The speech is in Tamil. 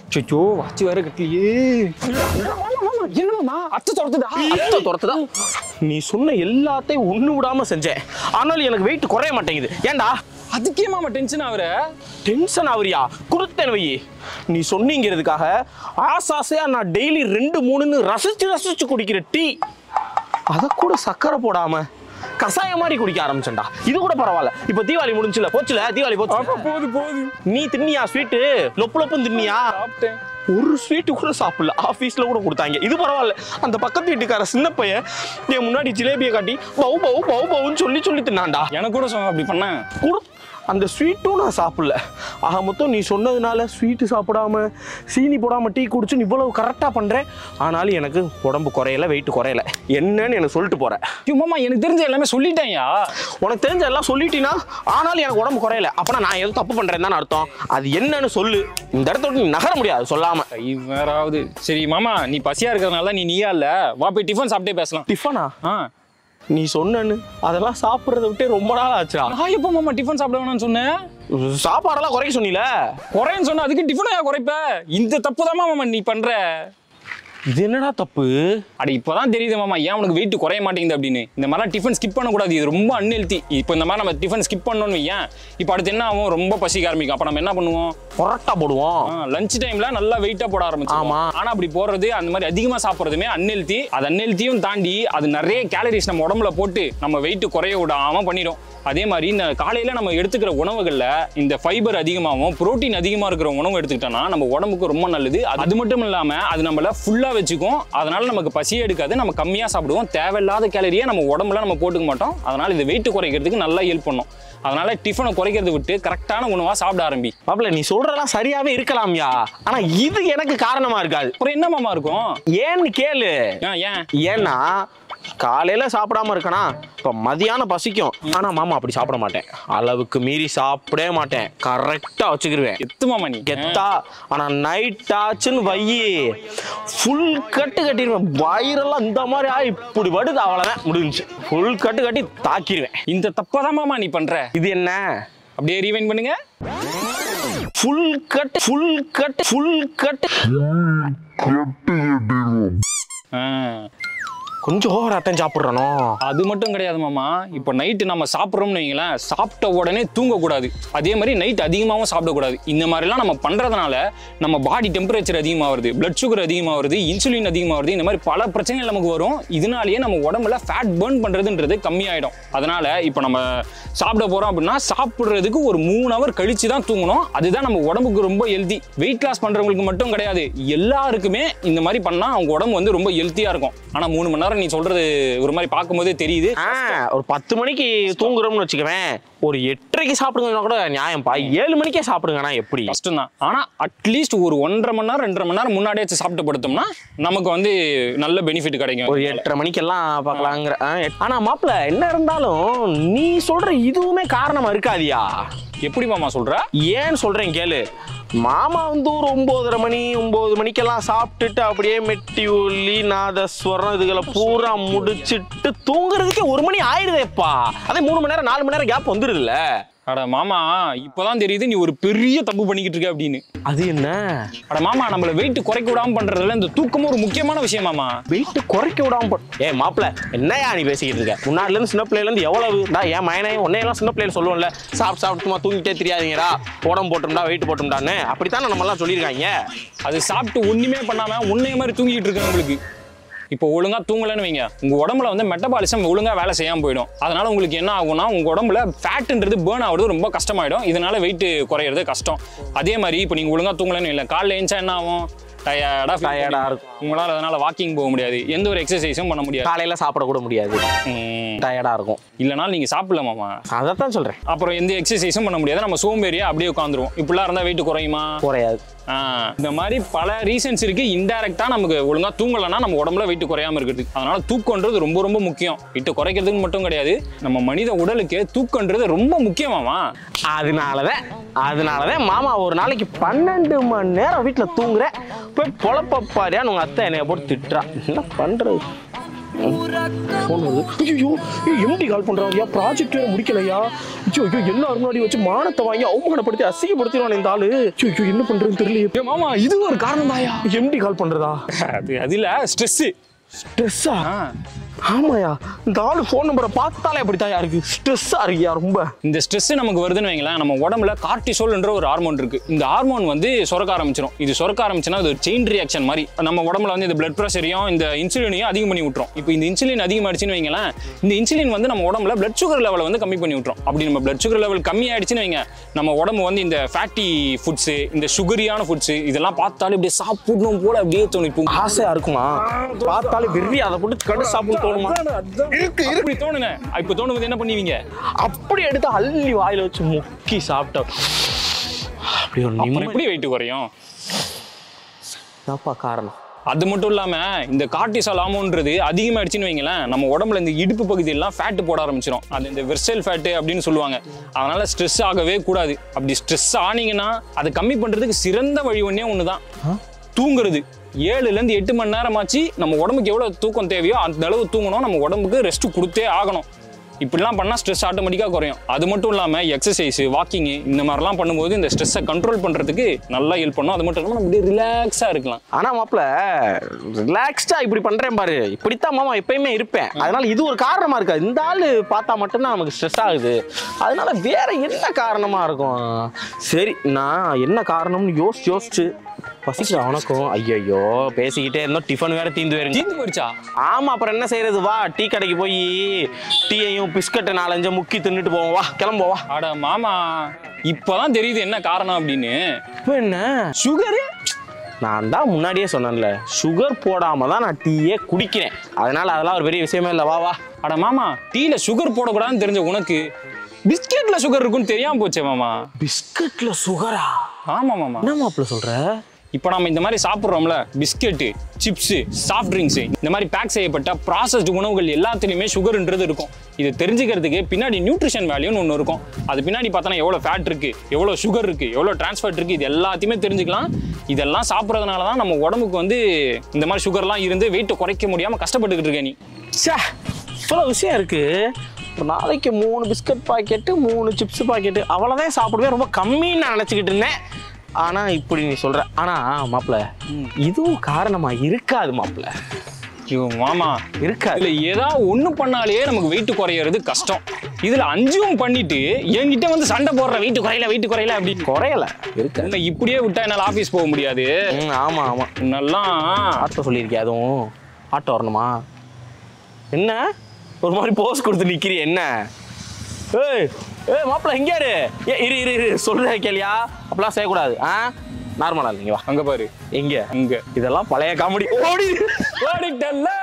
சொச்சோ வாட்சி வேற கட்டலையே என்னமாமா அத்தை துரத்துதா அத்தை துரத்துதா நீ சொன்ன எல்லாத்தையும் ஒண்ணு விடாம செஞ்சேன் ஆனாலும் எனக்கு வெயிட் குறைய மாட்டேங்குது ஏன்டா அதுக்கே மாமா டென்ஷன் ஆகுற டென்ஷன் ஆகுறியா கொடுத்தேன் வை நீ சொன்னீங்கிறதுக்காக ஆசாசையா நான் டெய்லி ரெண்டு மூணுன்னு ரசிச்சு ரசிச்சு குடிக்கிற டீ அத கூட சக்கரை போடாம கசாயம் மாதிரி குடிக்க ஆரம்பிச்சேன்டா இது கூட பரவாயில்ல இப்போ தீபாவளி முடிஞ்சுல போச்சுல தீபாவளி போச்சு போகுது போகுது நீ தின்னியா ஸ்வீட்டு லொப்பு லொப்புன்னு தின்னியா சாப்பிட்டேன் ஒரு ஸ்வீட்டு கூட சாப்பிடல ஆஃபீஸில் கூட கொடுத்தாங்க இது பரவாயில்ல அந்த பக்கத்து வீட்டுக்கார சின்ன பையன் என் முன்னாடி ஜிலேபியை காட்டி பவு பவு பவு பவுன்னு சொல்லி சொல்லி தின்னான்டா எனக்கு கூட சொன்ன அப்படி பண்ணேன் கூட அந்த ஸ்வீட்டும் நான் சாப்பிடல ஆக மொத்தம் நீ சொன்னதுனால ஸ்வீட்டு சாப்பிடாம சீனி போடாம டீ குடிச்சு நீ இவ்வளவு கரெக்டாக பண்ணுறேன் ஆனாலும் எனக்கு உடம்பு குறையல வெயிட் குறையல என்னன்னு எனக்கு சொல்லிட்டு போகிறேன் ஐயோ மாமா எனக்கு தெரிஞ்ச எல்லாமே சொல்லிட்டேன்யா உனக்கு தெரிஞ்ச எல்லாம் சொல்லிட்டீன்னா ஆனாலும் எனக்கு உடம்பு குறையல அப்பனா நான் எதுவும் தப்பு பண்ணுறேன்னு தான் அர்த்தம் அது என்னன்னு சொல்லு இந்த இடத்த விட்டு நீ நகர முடியாது சொல்லாம கை வேறாவது சரி மாமா நீ பசியா இருக்கிறதுனால நீ நீயா இல்ல வா போய் டிஃபன் சாப்பிட்டே பேசலாம் டிஃபனா ஆ நீ சொன்னேன்னு அதெல்லாம் சாப்பிட்றத விட்டே ரொம்ப நாள் ஆச்சுடா நான் எப்போ மாமா டிஃபன் சாப்பிட வேணாம்னு சொன்னேன் சாப்பாடெல்லாம் குறைக்க சொன்னீல குறைன்னு சொன்ன அதுக்கு டிஃபனா குறைப்ப இந்த தப்பு தான் மாமா நீ பண்ற இது என்னடா தப்பு அட இப்போதான் தெரியுது மாமா ஏன் உனக்கு வெயிட் குறைய மாட்டேங்குது அப்படின்னு இந்த மாதிரிலாம் டிஃபன் ஸ்கிப் பண்ணக்கூடாது இது ரொம்ப அன்ஹெல்த்தி இப்போ இந்த மாதிரி நம்ம டிஃபன் ஸ்கிப் பண்ணோம்னு ஏன் இப்போ அடுத்து என்ன ஆகும் ரொம்ப பசிக்க ஆரம்பிக்கும் அப்போ நம்ம என்ன பண்ணுவோம் பொரட்டா போடுவோம் லஞ்ச் டைம்ல நல்லா வெயிட்டா போட ஆரம்பிச்சோம் ஆமா. ஆனா அப்படி போடுறது அந்த மாதிரி அதிகமா சாப்பிடுறதுமே அன்ஹெல்த்தி அது அன்ஹெல்த்தியும் தாண்டி அது நிறைய கேலரிஸ் நம்ம உடம்புல போட்டு நம்ம வெயிட் குறைய விடாம பண்ணிடும் அதே மாதிரி இந்த காலையில நம்ம எடுத்துக்கிற உணவுகள்ல இந்த ஃபைபர் அதிகமாகவும் புரோட்டீன் அதிகமா இருக்கிற உணவு எடுத்துக்கிட்டோம்னா நம்ம உடம்புக்கு ரொம்ப நல்லது அது- அது மட்டும் இல்லாம அது நம்மள ஃபுல்லா வச்சுக்கும் அதனால நமக்கு பசியே எடுக்காது நம்ம கம்மியா சாப்பிடுவோம் தேவையில்லாத கேலரியை நம்ம உடம்புல நம்ம போட்டுக்க மாட்டோம் அதனால இது வெயிட் குறைக்கிறதுக்கு நல்லா ஹெல்ப் பண்ணும் அதனால டிஃபனை குறைக்கிறத விட்டு கரெக்டான உணவா சாப்பிட ஆரம்பி மாப்பிள்ள நீ சொல்றதெல்லாம் சரியாவே இருக்கலாம்யா ஆனா இது எனக்கு காரணமா இருக்காது அப்புறம் என்ன மாமா இருக்கும் ஏன்னு கேளு ஏன் ஏன் ஏன்னா காலையில சாப்பிடாம இருக்கனா இப்ப மதியானம் பசிக்கும் ஆனா மாமா அப்படி சாப்பிட மாட்டேன் அளவுக்கு மீறி சாப்பிடவே மாட்டேன் கரெக்டா வச்சுக்கிருவேன் எத்து மாமா நீ கெத்தா ஆனா நைட் ஆச்சுன்னு வையி ஃபுல் கட்டு கட்டிடுவேன் வயிறெல்லாம் இந்த மாதிரி ஆகி இப்படி வருது அவ்வளவுதான் முடிஞ்சுச்சு ஃபுல் கட்டு கட்டி தாக்கிடுவேன் இந்த தப்பதான் மாமா நீ பண்ற இது என்ன அப்படியே ரீவைண்ட் பண்ணுங்க full cut full cut full cut ஆ, கொஞ்சம் ஓவராட்டம் சாப்பிட்றனோ அது மட்டும் கிடையாது மாமா இப்போ நைட்டு நம்ம சாப்பிட்றோம்னு வைங்களேன் சாப்பிட்ட உடனே தூங்கக்கூடாது அதே மாதிரி நைட் அதிகமாகவும் சாப்பிடக்கூடாது இந்த மாதிரிலாம் நம்ம பண்றதுனால நம்ம பாடி டெம்பரேச்சர் அதிகமாகுது பிளட் சுகர் அதிகமாகுது இன்சுலின் அதிகமாகுது இந்த மாதிரி பல பிரச்சனைகள் நமக்கு வரும் இதனாலேயே நம்ம உடம்புல ஃபேட் பேர்ன் பண்றதுன்றது கம்மியாயிடும் அதனால இப்போ நம்ம சாப்பிட போறோம் அப்படின்னா சாப்பிட்றதுக்கு ஒரு மூணு ஹவர் கழிச்சு தான் தூங்கணும் அதுதான் நம்ம உடம்புக்கு ரொம்ப ஹெல்தி வெயிட் லாஸ் பண்றவங்களுக்கு மட்டும் கிடையாது எல்லாருக்குமே இந்த மாதிரி பண்ணா அவங்க உடம்பு வந்து ரொம்ப ஹெல்த்தியா இருக்கும் ஆனா மூணு மணி நேரம் நீ சொல்றது ஒரு மாதிரி பார்க்கும்போதே தெரியுது ஆ ஒரு பத்து மணிக்கு தூங்குறோம்னு வச்சுக்கவேன் ஒரு எட்டரைக்கு சாப்பிடுங்கன்னா கூட நியாயம்ப்பா ஏழு மணிக்கே சாப்பிடுங்கண்ணா எப்படி கஷ்டம் தான் ஆனா அட்லீஸ்ட் ஒரு ஒன்றரை மணி நேரம் ரெண்டரை மணி நேரம் முன்னாடியே சாப்பிட்டு படுத்தோம்னா நமக்கு வந்து நல்ல பெனிஃபிட் கிடைக்கும் ஒரு எட்டரை மணிக்கெல்லாம் பார்க்கலாங்கிற ஆ, எட்- ஆனா மாப்பிள்ள என்ன இருந்தாலும் நீ சொல்ற இதுவுமே காரணமா இருக்காதியா எப்படி மாமா சொல்ற ஏன்னு சொல்றேன் கேளு மாமா வந்து ஒரு ஒன்பதரை மணி ஒன்பது மணிக்கெல்லாம் சாப்பிட்டுட்டு அப்படியே மெட்டி ஒல்லி நாதஸ்வரம் இதுகளை பூரா முடிச்சிட்டு தூங்குறதுக்கே ஒரு மணி ஆயிடுதேப்பா அதே மூணு மணி நேரம் நாலு மணி நேரம் கேப் வந்துருதுல்ல அட மாமா இப்பதான் தெரியுது நீ ஒரு பெரிய தப்பு பண்ணிக்கிட்டு இருக்க அப்படின்னு அது என்ன அட மாமா நம்மள வெயிட் குறைக்க விடாம பண்றதுல இந்த தூக்கமும் ஒரு முக்கியமான விஷயம் மாமா வெயிட் குறைக்க விடாம போ- ஏய் மாப்பிள்ள என்னையா நீ பேசிக்கிட்டு இருக்க முன்னாடில இருந்து சின்ன பிள்ளையில இருந்து எவ்வளவு நான் என் மயனே உன்னையெல்லாம் சின்ன பிள்ளைல சொல்லுவோம்ல சாப்பிட்டு சாப்பிட்டு சும்மா தூங்கிட்டே தெரியாதீங்கடா உடம்பு போட்டோம்டா வெயிட் போட்டோம்டான்னு அப்படித்தானே நம்ம எல்லாம் சொல்லியிருக்காங்க அது சாப்பிட்டு ஒண்ணுமே பண்ணாம உன்னைய மாதிரி தூங்கிட்டு இருக்கு உங்களுக்கு இப்போ ஒழுங்கா தூங்கலன்னு வைங்க உங்க உடம்புல வந்து மெட்டபாலிசம் ஒழுங்கா வேலை செய்யாம போயிடும் அதனால உங்களுக்கு என்ன ஆகும்னா உங்க உடம்புல ஃபேட்ன்றது பேர்ன் ஆகுறது ரொம்ப கஷ்டமாயிடும் இதனால வெயிட் குறையிறது கஷ்டம் அதே மாதிரி இப்போ நீங்க ஒழுங்கா தூங்கலன்னு இல்லை காலைல எழுந்தா என்ன ஆகும் டயர்டா Tired ஆ இருக்கும். உங்களால அதனால வாக்கிங் போக முடியாது எந்த ஒரு எக்ஸசைஸும் பண்ண முடியாது காலையில சாப்பிட கூட முடியாது ம். டயர்டா இருக்கும் இல்லைனாலும் நீங்க சாப்பிடல மாமா அதைத்தான் சொல்றேன் அப்புறம் எந்த எக்ஸசைஸும் பண்ண முடியாது நம்ம சோம்பேறியா அப்படியே உட்காந்துருவோம் இப்படிலாம் இருந்தா வெயிட் குறையுமா குறையாது ஆ, இந்த மாதிரி பல ரீசன்ஸ் இருக்கு இன்டைரக்டா நமக்கு ஒழுங்கா தூங்கலைன்னா நம்ம உடம்புல வெயிட் குறையாம இருக்குது அதனால தூக்கம்ன்றது ரொம்ப ரொம்ப முக்கியம் வெயிட் குறைக்கிறதுக்கு மட்டும் கிடையாது நம்ம மனித உடலுக்கு தூக்கம்ன்றது ரொம்ப முக்கியமாமா அதனாலதான் அதனாலதான் மாமா ஒரு நாளைக்கு பன்னெண்டு மணி நேரம் வீட்டுல தூங்குறேன் போய் பொழப்ப பாரியான்னு உங்க அத்தை என்னைய போட்டு திட்டுறா என்ன பண்றது ஃபோன் வருது ஐயோ எம்டி கால் பண்றாருயா ப்ராஜெக்ட் வேற முடிக்கலையா ஐயோ ஐயோ எல்லாரும் முன்னாடி வச்சு மானத்தை வாங்கி அவமானப்படுத்தி அசிங்கப்படுத்திடுவான் இந்த ஆளு ஐயோ ஐயோ என்ன பண்றதுன்னு தெரியலையே ஏ மாமா இது ஒரு காரணம் தாயா எம்டி கால் பண்றதா அது அதுல ஸ்ட்ரெஸ் ஸ்ட்ரெஸ்ஸா ஆமாயா இந்த ஆளு ஃபோன் நம்பரை பார்த்தாலே அப்படித்தான் இருக்கு ஸ்ட்ரெஸ்ஸா இருக்கியா ரொம்ப இந்த ஸ்ட்ரெஸ் நமக்கு வருதுன்னு வைங்களேன் நம்ம உடம்புல கார்டிசோல்ன்ற ஒரு ஹார்மோன் இருக்கு இந்த ஹார்மோன் வந்து சுரக்க ஆரம்பிச்சிடும் இது சுரக்க ஆரம்பிச்சுன்னா அது ஒரு செயின் ரியாக்ஷன் மாதிரி நம்ம உடம்புல வந்து இந்த பிளட் ப்ரெஷரையும் இந்த இன்சுலினையும் அதிகம் பண்ணி விட்டுரும் இப்போ இந்த இன்சுலின் அதிகமாகிடுச்சுன்னு வைங்களேன் இந்த இன்சுலின் வந்து நம்ம உடம்புல பிளட் சுகர் லெவலை வந்து கம்மி பண்ணி விட்டுரும் அப்படி நம்ம பிளட் சுகர் லெவல் கம்மி ஆயிடுச்சுன்னு வைங்க நம்ம உடம்பு வந்து இந்த ஃபேட்டி ஃபுட்ஸ் இந்த சுகரியான ஃபுட்ஸ் இதெல்லாம் பார்த்தாலே இப்படியே சாப்பிடணும் போல அப்படியே தோணிப்போம் ஆசையா இருக்குமா பார்த்தாலே வெறி அதை போட்டு கடு சாப்பிட்டு தோணுமா இருக்கு இப்படி தோணுங்க இப்போ தோணும்போது என்ன பண்ணுவீங்க அப்படி எடுத்து அள்ளி வாயில வச்சு முக்கி சாப்பிட்டா அப்படி ஒரு அப்புறம் நிம்மதி எப்படி வெயிட் குறையும் தான்ப்பா காரணம் அது மட்டும் இல்லாம இந்த கார்டிசால் ஹார்மோன்றது அதிகமாயிடுச்சுன்னு வைங்களேன் நம்ம உடம்புல இந்த இடுப்பு பகுதியெல்லாம் ஃபேட் போட ஆரம்பிச்சிடும் அது இந்த வெர்சல் ஃபேட்டு அப்படின்னு சொல்லுவாங்க அதனால ஸ்ட்ரெஸ் ஆகவே கூடாது அப்படி ஸ்ட்ரெஸ் ஆனீங்கன்னா அதை கம்மி பண்றதுக்கு சிறந்த வழி ஒண்ணே ஒன்று தான் தூங்குறது ஏழுலேருந்து எட்டு மணி நேரமாச்சு நம்ம உடம்புக்கு எவ்வளோ தூக்கம் தேவையோ அந்த அளவு தூங்கணும் நம்ம உடம்புக்கு ரெஸ்ட் கொடுத்தே ஆகணும் இப்படிலாம் பண்ணால் ஸ்ட்ரெஸ் ஆட்டோமேட்டிக்காக குறையும் அது மட்டும் இல்லாமல் எக்ஸசைஸ் வாக்கிங் இந்த மாதிரிலாம் பண்ணும்போது இந்த ஸ்ட்ரெஸ்ஸை கண்ட்ரோல் பண்ணுறதுக்கு நல்லா ஹெல்ப் பண்ணும் அது மட்டும் இல்லாமல் நம்ம அப்படியே ரிலாக்ஸாக இருக்கலாம் ஆனா மாப்ள ரிலாக்ஸ்டா இப்படி பண்றேன் பாரு இப்படித்தான் மாமா எப்பயுமே இருப்பேன் அதனால இது ஒரு காரணமா இருக்காது இந்த ஆளு பார்த்தா மட்டும்தான் நமக்கு ஸ்ட்ரெஸ் ஆகுது அதனால வேற என்ன காரணமா இருக்கும் சரி நான் என்ன காரணம்னு யோசிச்சு யோசிச்சு பசிக்கிற அவனுக்கும் ஐயோ பேசிக்கிட்டே இருந்தோம் டிஃபன் வேற தீந்து வேறுங்க தீர்ந்து போயிடுச்சா ஆமா அப்புறம் என்ன செய்யறது வா டீ கடைக்கு போய் டீயையும் பிஸ்கட்டை நாலஞ்சு முக்கி தின்னுட்டு போவோம் வா கிளம்புவோம் வா அட மாமா இப்பதான் தெரியுது என்ன காரணம் அப்படின்னு இப்போ என்ன சுகரு நான் தான் முன்னாடியே சொன்னேன்ல சுகர் போடாம தான் நான் டீயே குடிக்கிறேன் அதனால அதெல்லாம் ஒரு பெரிய விஷயமே இல்லை வா வா அட மாமா டீல சுகர் போடக்கூடாதுன்னு தெரிஞ்ச உனக்கு பிஸ்கெட்ல சுகர் இருக்குன்னு தெரியாம போச்சே மாமா பிஸ்கட்ல சுகரா ஆமா மாமா என்ன மாப்பிள்ள சொல்ற இப்போ நம்ம இந்த மாதிரி சாப்பிட்றோம்ல பிஸ்கெட்டு சிப்ஸு சாஃப்ட் ட்ரிங்க்ஸு இந்த மாதிரி பேக் செய்யப்பட்ட ப்ராசஸ்டு உணவுகள் எல்லாத்துலேயுமே சுகர்ன்றது இருக்கும் இதை தெரிஞ்சுக்கிறதுக்கு பின்னாடி நியூட்ரிஷன் வேல்யூன்னு ஒன்று இருக்கும் அது பின்னாடி பார்த்தோன்னா எவ்வளோ ஃபேட் இருக்குது எவ்வளோ சுகர் இருக்குது எவ்வளோ டிரான்ஸ்ஃபர் இருக்குது இது எல்லாத்தையுமே தெரிஞ்சுக்கலாம் இதெல்லாம் சாப்பிட்றதுனால தான் நம்ம உடம்புக்கு வந்து இந்த மாதிரி சுகர்லாம் இருந்து வெயிட்டை குறைக்க முடியாமல் கஷ்டப்பட்டுக்கிட்டு இருக்க நீ ச்சே இவ்வளோ விஷயம் இருக்கு ஒரு நாளைக்கு மூணு பிஸ்கட் பாக்கெட்டு மூணு சிப்ஸ் பாக்கெட்டு அவ்வளோதான் சாப்பிடுவேன் ரொம்ப கம்மின்னு நான் நினச்சிக்கிட்டு இருந்தேன் ஆனா இப்படி நீ சொல்ற ஆனா மாப்பிள்ள இதுவும் காரணமா இருக்காது மாப்பிள்ள ஐயோ மாமா இருக்காது இதுல ஏதாவது ஒண்ணு பண்ணாலே நமக்கு வெயிட் குறையிறது கஷ்டம் இதுல அஞ்சும் பண்ணிட்டு என்கிட்ட வந்து சண்டை போடுற வெயிட் குறையல வெயிட் குறையல அப்படின்னு குறையல இருக்காது உன்னை இப்படியே விட்டா என்னால ஆபீஸ் போக முடியாது ம், ஆமா ஆமா உன்னெல்லாம் ஆட்டோ சொல்லியிருக்கியா அதுவும் ஆட்டோ வரணுமா என்ன ஒரு மாதிரி போஸ் கொடுத்து நிக்கிறீ என்ன ஏய் ஏய் மாப்பிள்ள எங்க இரு ஏ இரு இரு இரு சொல்ற கேளியா அப்பெல்லாம் செய்யக்கூடாது ஆ நார்மலா இல்லைங்க வா அங்க பாரு எங்க அங்க இதெல்லாம் பழைய காமெடி ஓடி ஓடிட்டல்ல